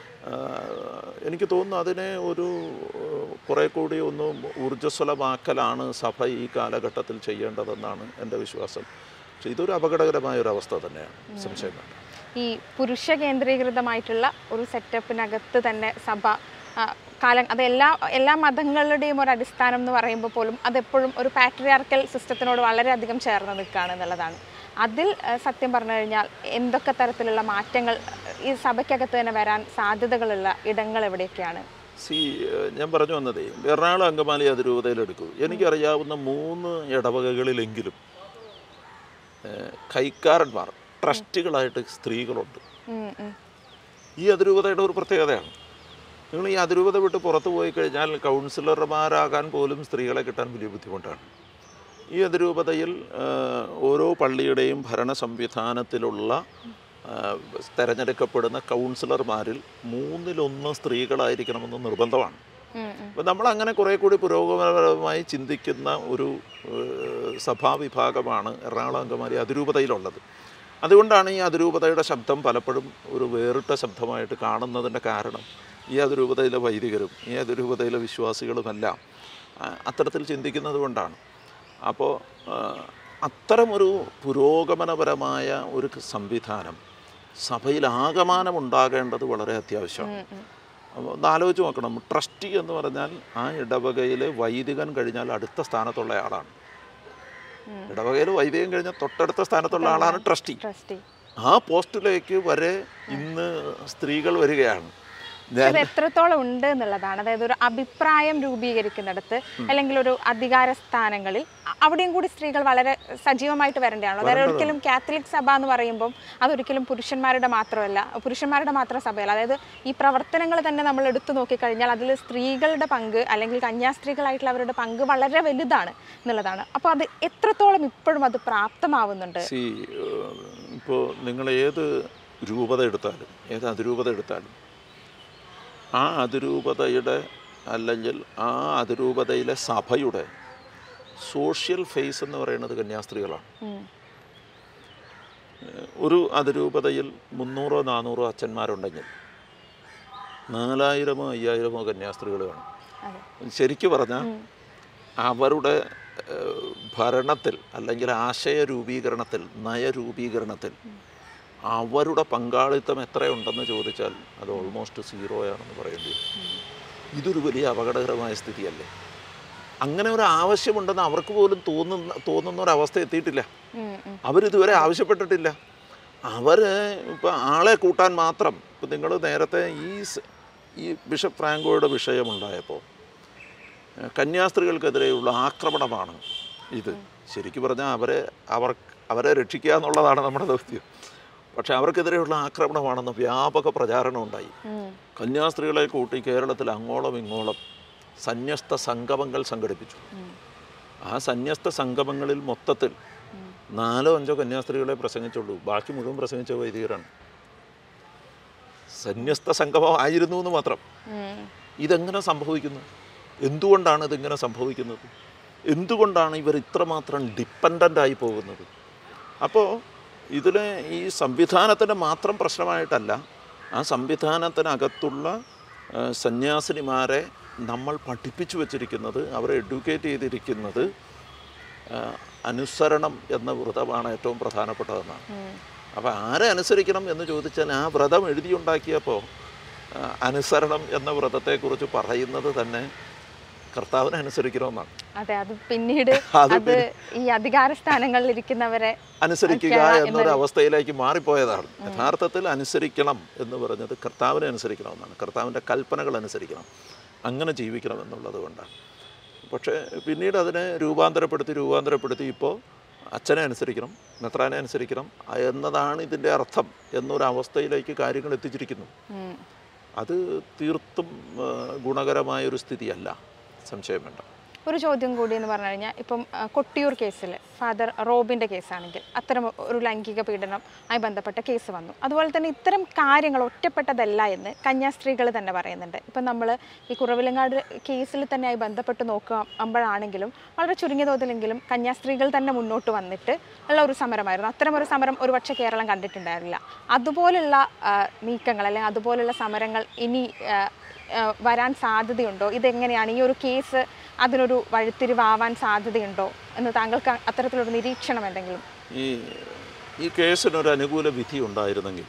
ആഹ് എനിക്ക് തോന്നുന്നു അതിനെ ഒരു ഏഹ്, കുറേ കൂടി ഒന്ന് ഊർജ്ജസ്വലമാക്കലാണ് സഭ ഈ കാലഘട്ടത്തിൽ ചെയ്യേണ്ടതെന്നാണ് എൻ്റെ വിശ്വാസം പക്ഷേ ഇതൊരു അപകടകരമായ ഒരു അവസ്ഥ തന്നെയാണ് സംശയം വേണ്ട ഈ പുരുഷ കേന്ദ്രീകൃതമായിട്ടുള്ള ഒരു സെറ്റപ്പിനകത്ത് തന്നെ സഭ ആ, കാലം അത് എല്ലാ എല്ലാ മതങ്ങളുടെയും ഒരു അടിസ്ഥാനം എന്ന് പറയുമ്പോൾ പോലും അതെപ്പോഴും ഒരു പാട്രിയാർക്കൽ സിസ്റ്റത്തിനോട് വളരെയധികം ചേർന്ന് നിൽക്കുകയാണ് എന്നുള്ളതാണ് അതിൽ ആ, സത്യം പറഞ്ഞു കഴിഞ്ഞാൽ എന്തൊക്കെ തരത്തിലുള്ള മാറ്റങ്ങൾ ഈ സഭയ്ക്കകത്ത് തന്നെ വരാൻ സാധ്യതകളുള്ള ഇടങ്ങൾ എവിടെയൊക്കെയാണ് സി ഏഹ് ഞാൻ പറഞ്ഞു വന്നതേ എറണാകുളം അങ്കമാലി അതിരൂപതയിലെടുക്കൂ എനിക്കറിയാവുന്ന മൂന്ന് ഇടവകകളിലെങ്കിലും ഏഹ് കൈക്കാരന്മാർ ട്രസ്റ്റുകളായിട്ട് സ്ത്രീകളുണ്ട് ഉം, ഉം. ഈ അതിരൂപതയുടെ ഒരു പ്രത്യേകതയാണ് നിങ്ങൾ ഈ അതിരൂപത വിട്ട് പുറത്തു പോയി കഴിഞ്ഞാൽ കൗൺസിലർമാരാകാൻ പോലും സ്ത്രീകളെ കിട്ടാൻ വലിയ ബുദ്ധിമുട്ടാണ് ഈ അതിരൂപതയിൽ ഏഹ്, ഓരോ പള്ളിയുടെയും ഭരണ സംവിധാനത്തിലുള്ള ഏഹ്, തെരഞ്ഞെടുക്കപ്പെടുന്ന കൗൺസിലർമാരിൽ മൂന്നിലൊന്ന് സ്ത്രീകളായിരിക്കണമെന്ന് നിർബന്ധമാണ് ഉം, ഉം. അപ്പം നമ്മൾ അങ്ങനെ കുറേ കൂടി പുരോഗമനപരമായി ചിന്തിക്കുന്ന ഒരു ഏഹ്, സഭാവിഭാഗമാണ് എറണാകുളം അങ്കമാലി അതിരൂപതയിലുള്ളത് അതുകൊണ്ടാണ് ഈ അതിരൂപതയുടെ ശബ്ദം പലപ്പോഴും ഒരു വേറിട്ട ശബ്ദമായിട്ട് കാണുന്നതിൻ്റെ കാരണം ഈ അതിരൂപതയിലെ വൈദികരും ഈ അതിരൂപതയിലെ വിശ്വാസികളുമെല്ലാം ആ, അത്തരത്തിൽ ചിന്തിക്കുന്നത് കൊണ്ടാണ് അപ്പോൾ ആ, അത്തരമൊരു പുരോഗമനപരമായ ഒരു സംവിധാനം സഭയിൽ ആകമാനം ഉണ്ടാകേണ്ടത് വളരെ അത്യാവശ്യമാണ് ഉം, ഉം. അപ്പോൾ ഒന്ന് ആലോചിച്ച് നോക്കണം ട്രസ്റ്റി എന്ന് പറഞ്ഞാൽ ആ ഇടവകയിലെ വൈദികൻ കഴിഞ്ഞാൽ അടുത്ത സ്ഥാനത്തുള്ള ആളാണ് ഇടവകയിൽ വൈദികൻ കഴിഞ്ഞാൽ തൊട്ടടുത്ത സ്ഥാനത്തുള്ള ആളാണ് ട്രസ്റ്റി ട്രസ്റ്റി ആ പോസ്റ്റിലേക്ക് വരെ ഇന്ന് സ്ത്രീകൾ വരികയാണ് ഞാൻ അത് എത്രത്തോളം ഉണ്ട് എന്നുള്ളതാണ് അതായത് ഒരു അഭിപ്രായം രൂപീകരിക്കുന്നിടത്ത് അല്ലെങ്കിൽ ഒരു അധികാര സ്ഥാനങ്ങളിൽ അ- അവിടെയും കൂടി സ്ത്രീകൾ വളരെ സജീവമായിട്ട് വരേണ്ടതാണല്ലോ അതായത് ഒരിക്കലും കാത്തലിക് സഭ എന്ന് പറയുമ്പം അതൊരിക്കലും പുരുഷന്മാരുടെ മാത്രമല്ല പുരുഷന്മാരുടെ മാത്രം സഭയല്ല അതായത് ഈ പ്രവർത്തനങ്ങൾ തന്നെ നമ്മൾ എടുത്തു നോക്കിക്കഴിഞ്ഞാൽ അതിൽ സ്ത്രീകളുടെ പങ്ക് അല്ലെങ്കിൽ കന്യാസ്ത്രീകളായിട്ടുള്ള അവരുടെ പങ്ക് വളരെ വലുതാണ് എന്നുള്ളതാണ് അപ്പോൾ അത് എത്രത്തോളം ഇപ്പോഴും അത് പ്രാപ്തമാവുന്നുണ്ട് സി ഇപ്പോൾ നിങ്ങൾ ഏത് രൂപത എടുത്താലും ഏത് അതിരൂപത എടുത്താലും ആ അതിരൂപതയുടെ അല്ലെങ്കിൽ ആ അതിരൂപതയിലെ സഭയുടെ സോഷ്യൽ ഫേസ് എന്ന് പറയുന്നത് കന്യാസ്ത്രീകളാണ് ഉം. ഏഹ് ഒരു അതിരൂപതയിൽ മുന്നൂറോ നാനൂറോ അച്ഛന്മാരുണ്ടെങ്കിൽ നാലായിരമോ അയ്യായിരമോ കന്യാസ്ത്രീകൾ കാണും അതെ ശരിക്കു പറഞ്ഞാൽ അവരുടെ ഏഹ്, ഭരണത്തിൽ അല്ലെങ്കിൽ ആശയ രൂപീകരണത്തിൽ നയരൂപീകരണത്തിൽ അവരുടെ പങ്കാളിത്തം എത്രയുണ്ടെന്ന് ചോദിച്ചാൽ അത് ഓൾമോസ്റ്റ് സീറോയാണെന്ന് പറയേണ്ടി വരും ഇതൊരു വലിയ അപകടകരമായ സ്ഥിതിയല്ലേ അങ്ങനെ ഒരു ആവശ്യമുണ്ടെന്ന് അവർക്ക് പോലും തോന്നുന്ന തോന്നുന്ന ഒരവസ്ഥ എത്തിയിട്ടില്ല ഉം, ഉം. അവരിതുവരെ ആവശ്യപ്പെട്ടിട്ടില്ല അവർ ഇപ്പോൾ ആളെ കൂട്ടാൻ മാത്രം ഇപ്പം നിങ്ങൾ നേരത്തെ ഈ സ്- ഈ ബിഷപ്പ് ഫ്രാങ്കോയുടെ വിഷയമുണ്ടായപ്പോൾ ഏഹ്, കന്യാസ്ത്രീകൾക്കെതിരെയുള്ള ആക്രമണമാണ് ഇത് ശരിക്കും പറഞ്ഞാൽ അവരെ അവർ അവരെ രക്ഷിക്കുക എന്നുള്ളതാണ് നമ്മുടെ ദൗത്യം പക്ഷേ അവർക്കെതിരെയുള്ള ആക്രമണമാണെന്ന് വ്യാപക പ്രചാരണം ഉണ്ടായി ഉം. കന്യാസ്ത്രീകളെ കൂട്ടി കേരളത്തിൽ അങ്ങോളം ഇങ്ങോളം സന്യസ്ത സംഗമങ്ങൾ സംഘടിപ്പിച്ചു ഉം. ആ സന്യസ്ത സംഗമങ്ങളിൽ മൊത്തത്തിൽ നാലോ അഞ്ചോ കന്യാസ്ത്രീകളെ പ്രസംഗിച്ചുള്ളൂ ബാക്കി മുഴുവൻ പ്രസംഗിച്ച വൈദികരാണ് സന്യസ്ത സംഗമം ആയിരുന്നു എന്ന് മാത്രം ഉം. ഇതെങ്ങനെ സംഭവിക്കുന്നു എന്തുകൊണ്ടാണ് ഇതിങ്ങനെ സംഭവിക്കുന്നത് എന്തുകൊണ്ടാണ് ഇവർ ഇത്രമാത്രം ഡിപ്പെൻഡൻ്റ് ആയി പോകുന്നത് അപ്പോൾ ഇതിൽ ഈ സംവിധാനത്തിൻ്റെ മാത്രം പ്രശ്നമായിട്ടല്ല ആ സംവിധാനത്തിനകത്തുള്ള ആ, സന്യാസിനിമാരെ നമ്മൾ പഠിപ്പിച്ചു വച്ചിരിക്കുന്നത് അവരെ എഡ്യൂക്കേറ്റ് ചെയ്തിരിക്കുന്നത് ആ, അനുസരണം എന്ന വ്രതമാണ് ഏറ്റവും പ്രധാനപ്പെട്ടതെന്നാണ് ഉം. അപ്പോൾ ആരെ അനുസരിക്കണം എന്ന് ചോദിച്ചാൽ ആ വ്രതം എഴുതിയുണ്ടാക്കിയപ്പോൾ ആ, അനുസരണം എന്ന വ്രതത്തെക്കുറിച്ച് പറയുന്നത് തന്നെ കർത്താവിനെ അനുസരിക്കണമെന്നാണ് അതെ അത് പിന്നീട് അത് അത് ഈ അധികാര സ്ഥാനങ്ങളിൽ ഇരിക്കുന്നവരെ അനുസരിക്കുക ഒക്കെ എന്നൊരു അവസ്ഥയിലേക്ക് മാറിപ്പോയതാണ് യഥാർത്ഥത്തിൽ അനുസരിക്കണം എന്ന് പറഞ്ഞത് കർത്താവിനെ അനുസരിക്കണമെന്നാണ് കർത്താവിൻ്റെ കൽപ്പനകൾ അനുസരിക്കണം അങ്ങനെ ജീവിക്കണം എന്നുള്ളത് കൊണ്ടാണ് പക്ഷേ പിന്നീട് അതിനെ രൂപാന്തരപ്പെടുത്തി രൂപാന്തരപ്പെടുത്തി ഇപ്പോൾ അച്ഛനെ അനുസരിക്കണം മെത്രാനെ അനുസരിക്കണം എന്നതാണ് ഇതിൻ്റെ അർത്ഥം എന്നൊരവസ്ഥയിലേക്ക് കാര്യങ്ങൾ എത്തിച്ചിരിക്കുന്നു ഉം. അത് തീർത്തും ആ, ഗുണകരമായൊരു സ്ഥിതിയല്ല സംശയം വേണ്ട ഒരു ചോദ്യം കൂടി എന്ന് പറഞ്ഞു കഴിഞ്ഞാൽ ഇപ്പം ആ, കൊട്ടിയൂർ കേസിൽ ഫാദർ റോബിൻ്റെ കേസാണെങ്കിൽ അത്തരം ഒരു ലൈംഗിക പീഡനം ആയി ബന്ധപ്പെട്ട കേസ് വന്നു അതുപോലെ തന്നെ ഇത്തരം കാര്യങ്ങൾ ഒറ്റപ്പെട്ടതല്ല എന്ന് കന്യാസ്ത്രീകൾ തന്നെ പറയുന്നുണ്ട് ഇപ്പം നമ്മൾ ഈ കുറവിലങ്ങാട് കേസിൽ തന്നെ ആയി ബന്ധപ്പെട്ട് നോക്കുമ്പോഴാണെങ്കിലും വളരെ ചുരുങ്ങിയ തോതിലെങ്കിലും കന്യാസ്ത്രീകൾ തന്നെ മുന്നോട്ട് വന്നിട്ട് ഉള്ള ഒരു സമരമായിരുന്നു അത്തരം ഒരു സമരം ഒരുപക്ഷെ കേരളം കണ്ടിട്ടുണ്ടായിരുന്നില്ല അതുപോലുള്ള ആ, നീക്കങ്ങൾ അല്ലെങ്കിൽ അതുപോലുള്ള സമരങ്ങൾ ഇനി ആ, ആ, വരാൻ സാധ്യതയുണ്ടോ ഇതെങ്ങനെയാണ് ഈ ഒരു കേസ് അതിനൊരു വഴിത്തിരിവാവാൻ സാധ്യതയുണ്ടോ എന്ന് താങ്കൾക്ക് അത്തരത്തിലൊരു നിരീക്ഷണം എന്തെങ്കിലും ഈ ഈ കേസിനൊരു അനുകൂല വിധി ഉണ്ടായിരുന്നെങ്കിൽ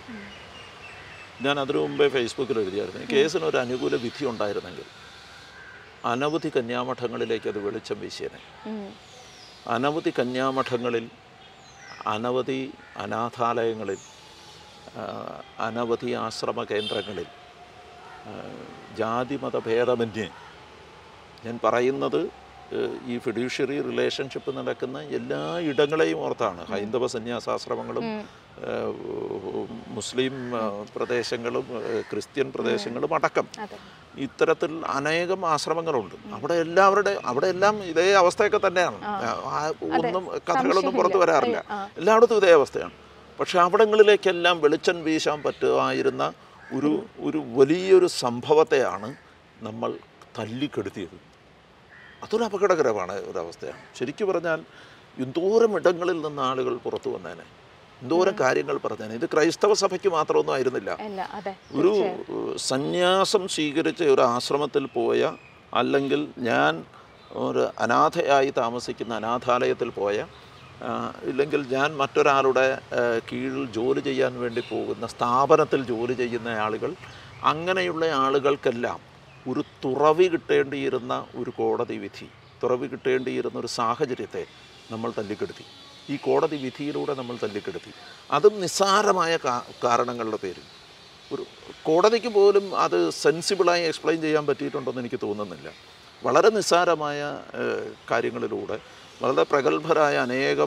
ഞാൻ അതിനു മുമ്പേ ഫേസ്ബുക്കിൽ എഴുതിയായിരുന്നു ഈ കേസിനൊരു അനുകൂല വിധി ഉണ്ടായിരുന്നെങ്കിൽ അനവധി കന്യാമഠങ്ങളിലേക്ക് അത് വെളിച്ചം വീശിയനെ ഉം. അനവധി കന്യാമഠങ്ങളിൽ അനവധി അനാഥാലയങ്ങളിൽ ആ, അനവധി ആശ്രമ കേന്ദ്രങ്ങളിൽ ആ, ജാതിമത ഭേദമന്യേ ഞാൻ പറയുന്നത് ഏഹ്, ഈ ഫിഡ്യൂഷ്യറി റിലേഷൻഷിപ്പ് നടക്കുന്ന എല്ലാ ഇടങ്ങളെയും ഓർത്താണ് ഹൈന്ദവ സന്യാസാശ്രമങ്ങളും ഏഹ്, മുസ്ലിം ആ, പ്രദേശങ്ങളും ഏഹ്, ക്രിസ്ത്യൻ പ്രദേശങ്ങളും അടക്കം അതെ ഇത്തരത്തിൽ അനേകം ആശ്രമങ്ങളുണ്ട് അവിടെ എല്ലാവരുടെ അവിടെ എല്ലാം ഇതേ അവസ്ഥയൊക്കെ തന്നെയാണ് ആ, ഒന്നും കഥകളൊന്നും പുറത്തു വരാറില്ല എല്ലായിടത്തും ഇതേ അവസ്ഥയാണ് പക്ഷെ അവിടങ്ങളിലേക്കെല്ലാം വെളിച്ചം വീശാൻ പറ്റുമായിരുന്ന ഒരു ഒരു വലിയൊരു സംഭവത്തെയാണ് നമ്മൾ തല്ലിക്കെടുത്തിയത് അതൊരു അപകടകരമാണ് ഒരവസ്ഥയാണ് ശരിക്കു പറഞ്ഞാൽ എന്തോരം ഇടങ്ങളിൽ നിന്ന് ആളുകൾ പുറത്തു വന്നേനെ എന്തോരം കാര്യങ്ങൾ പറഞ്ഞേനെ ഇത് ക്രൈസ്തവ സഭയ്ക്ക് മാത്രമൊന്നും ആയിരുന്നില്ല അല്ല അതെ ഒരു ഏഹ്, സന്യാസം സ്വീകരിച്ച ഒരു ആശ്രമത്തിൽ പോയ അല്ലെങ്കിൽ ഞാൻ ഒരു അനാഥയായി താമസിക്കുന്ന അനാഥാലയത്തിൽ പോയ ആ, ഇല്ലെങ്കിൽ ഞാൻ മറ്റൊരാളുടെ ഏഹ്, കീഴിൽ ജോലി ചെയ്യാൻ വേണ്ടി പോകുന്ന സ്ഥാപനത്തിൽ ജോലി ചെയ്യുന്ന ആളുകൾ അങ്ങനെയുള്ള ആളുകൾക്കെല്ലാം ഒരു തുറവി കിട്ടേണ്ടിയിരുന്ന ഒരു കോടതി വിധി തുറവി കിട്ടേണ്ടിയിരുന്ന ഒരു സാഹചര്യത്തെ നമ്മൾ തല്ലിക്കെടുത്തി ഈ കോടതി വിധിയിലൂടെ നമ്മൾ തല്ലിക്കെടുത്തി അതും നിസ്സാരമായ കാ- കാരണങ്ങളുടെ പേരിൽ ഒരു കോടതിക്ക് പോലും അത് സെൻസിബിളായി എക്സ്പ്ലെയിൻ ചെയ്യാൻ പറ്റിയിട്ടുണ്ടെന്ന് എനിക്ക് തോന്നുന്നില്ല വളരെ നിസ്സാരമായ ഏഹ്, കാര്യങ്ങളിലൂടെ വളരെ പ്രഗത്ഭരായ അനേകം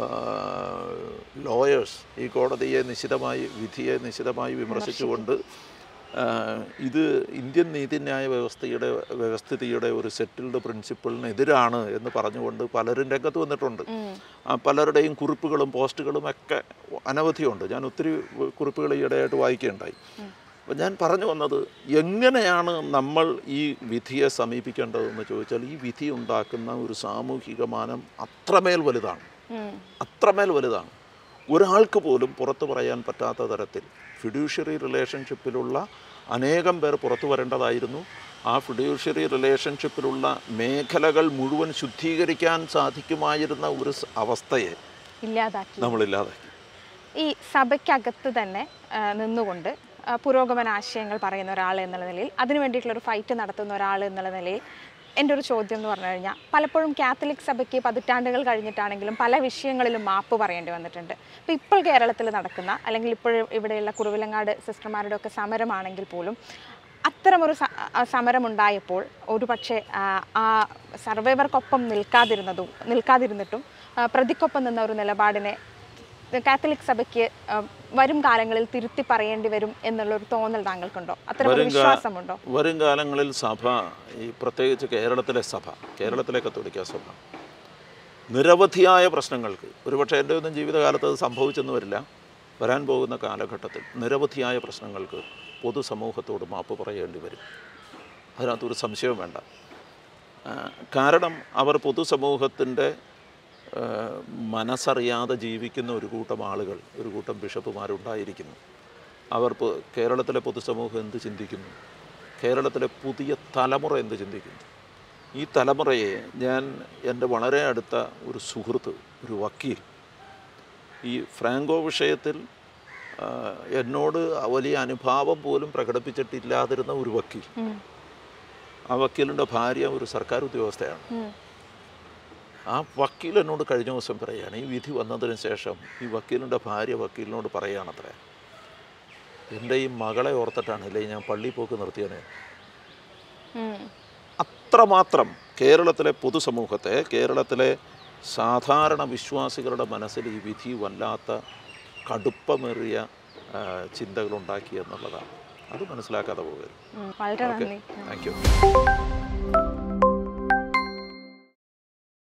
ലോയേഴ്സ് ഈ കോടതിയെ നിശിതമായി വിധിയെ നിശിതമായി വിമർശിച്ചുകൊണ്ട് ആഹ്, ഇത് ഇന്ത്യൻ നീതിന്യായ വ്യവസ്ഥയുടെ വ്യവസ്ഥിതിയുടെ ഒരു സെറ്റിൽഡ് പ്രിൻസിപ്പിളിനെതിരാണ് എന്ന് പറഞ്ഞുകൊണ്ട് പലരും രംഗത്ത് വന്നിട്ടുണ്ട് ആ, പലരുടെയും കുറിപ്പുകളും പോസ്റ്റുകളും ഒക്കെ അനവധിയുണ്ട് ഞാൻ ഒത്തിരി കുറിപ്പുകൾ ഈയിടെയായിട്ട് വായിക്കുകയുണ്ടായി അപ്പം ഞാൻ പറഞ്ഞു വന്നത് എങ്ങനെയാണ് നമ്മൾ ഈ വിധിയെ സമീപിക്കേണ്ടതെന്ന് ചോദിച്ചാൽ ഈ വിധി ഉണ്ടാക്കുന്ന ഒരു സാമൂഹിക മാനം അത്രമേൽ വലുതാണ് ഉം. അത്രമേൽ വലുതാണ് ഒരാൾക്ക് പോലും പുറത്തു പറയാൻ പറ്റാത്ത തരത്തിൽ ഫിഡ്യൂഷ്യറി റിലേഷൻഷിപ്പിലുള്ള അനേകം പേർ പുറത്തു വരേണ്ടതായിരുന്നു ആ ഫിഡ്യൂഷ്യറി റിലേഷൻഷിപ്പിലുള്ള മേഖലകൾ മുഴുവൻ ശുദ്ധീകരിക്കാൻ സാധിക്കുമായിരുന്ന ഒരു സ- അവസ്ഥയെ ഇല്ലാതാക്കി നമ്മളില്ലാതാക്കി ഈ സഭയ്ക്കകത്ത് തന്നെ ആ, നിന്നുകൊണ്ട് ആ, പുരോഗമന ആശയങ്ങൾ പറയുന്ന ഒരാൾ എന്നുള്ള നിലയിൽ അതിനു വേണ്ടിയിട്ടുള്ള ഒരു ഫൈറ്റ് നടത്തുന്ന ഒരാൾ എന്നുള്ള നിലയിൽ എൻ്റെ ഒരു ചോദ്യം എന്ന് പറഞ്ഞു കഴിഞ്ഞാൽ പലപ്പോഴും കാത്തലിക് സഭയ്ക്ക് പതിറ്റാണ്ടുകൾ കഴിഞ്ഞിട്ടാണെങ്കിലും പല വിഷയങ്ങളിലും മാപ്പ് പറയേണ്ടി വന്നിട്ടുണ്ട് അപ്പോൾ ഇപ്പോൾ കേരളത്തിൽ നടക്കുന്ന അല്ലെങ്കിൽ ഇപ്പോൾ ഇവിടെയുള്ള കുറുവിലങ്ങാട് സിസ്റ്റർമാരുടെ ഒക്കെ സമരമാണെങ്കിൽ പോലും അത്തരമൊരു സ- ആ സമരമുണ്ടായപ്പോൾ ഒരു പക്ഷേ ആ, ആ സർവൈവർക്കൊപ്പം നിൽക്കാതിരുന്നതും നിൽക്കാതിരുന്നിട്ടും ആ, പ്രതിക്കൊപ്പം നിന്ന ഒരു നിലപാടിനെ കാത്തലിക് സഭയ്ക്ക് ആ, വരും കാലങ്ങളിൽ തിരുത്തി പറയേണ്ടി വരും എന്നുള്ളൊരു തോന്നൽ താങ്കൾക്കുണ്ടോ അത്തരമൊരു വരും കാ- വിശ്വാസമുണ്ടോ വരും കാലങ്ങളിൽ സഭ ഈ പ്രത്യേകിച്ച് കേരളത്തിലെ സഭ കേരളത്തിലെ കത്തോലിക്ക സഭ നിരവധിയായ പ്രശ്നങ്ങൾക്ക് ഒരുപക്ഷെ എൻ്റെ ഒന്നും ജീവിതകാലത്ത് അത് സംഭവിച്ചെന്ന് വരില്ല വരാൻ പോകുന്ന കാലഘട്ടത്തിൽ നിരവധിയായ പ്രശ്നങ്ങൾക്ക് പൊതുസമൂഹത്തോട് മാപ്പ് പറയേണ്ടി വരും അതിനകത്തൊരു സംശയവും വേണ്ട ആ, കാരണം അവർ പൊതുസമൂഹത്തിൻ്റെ ആ, മനസ്സറിയാതെ ജീവിക്കുന്ന ഒരു കൂട്ടം ആളുകൾ ഒരു കൂട്ടം ബിഷപ്പുമാരുണ്ടായിരിക്കുന്നു അവർ പൊ- കേരളത്തിലെ പൊതുസമൂഹം എന്ത് ചിന്തിക്കുന്നു കേരളത്തിലെ പുതിയ തലമുറ എന്ത് ചിന്തിക്കുന്നു ഈ തലമുറയെ ഞാൻ എൻ്റെ വളരെ അടുത്ത ഒരു സുഹൃത്ത് ഒരു വക്കീൽ ഈ ഫ്രാങ്കോ വിഷയത്തിൽ ആ, എന്നോട് വലിയ അനുഭാവം പോലും പ്രകടിപ്പിച്ചിട്ടില്ലാതിരുന്ന ഒരു വക്കീൽ ഉം. ആ വക്കീലിൻ്റെ ഭാര്യ ഒരു സർക്കാർ ഉദ്യോഗസ്ഥയാണ് ഉം. ആ വക്കീൽ എന്നോട് കഴിഞ്ഞ ദിവസം പറയുകയാണ് ഈ വിധി വന്നതിന് ശേഷം ഈ വക്കീലിൻ്റെ ഭാര്യ വക്കീലിനോട് പറയുകയാണത്രേ എൻ്റെ ഈ മകളെ ഓർത്തിട്ടാണ് ഇല്ലേ ഞാൻ പള്ളി പോക്ക് നിർത്തിയനെ ഉം. അത്രമാത്രം കേരളത്തിലെ പൊതുസമൂഹത്തെ കേരളത്തിലെ സാധാരണ വിശ്വാസികളുടെ മനസ്സിൽ ഈ വിധി വല്ലാത്ത കടുപ്പമേറിയ ആ, ചിന്തകളുണ്ടാക്കി എന്നുള്ളതാണ് അത് മനസ്സിലാക്കാതെ പോകരുത് ഉം. വളരെ ഓക്കെ നന്ദി താങ്ക് യു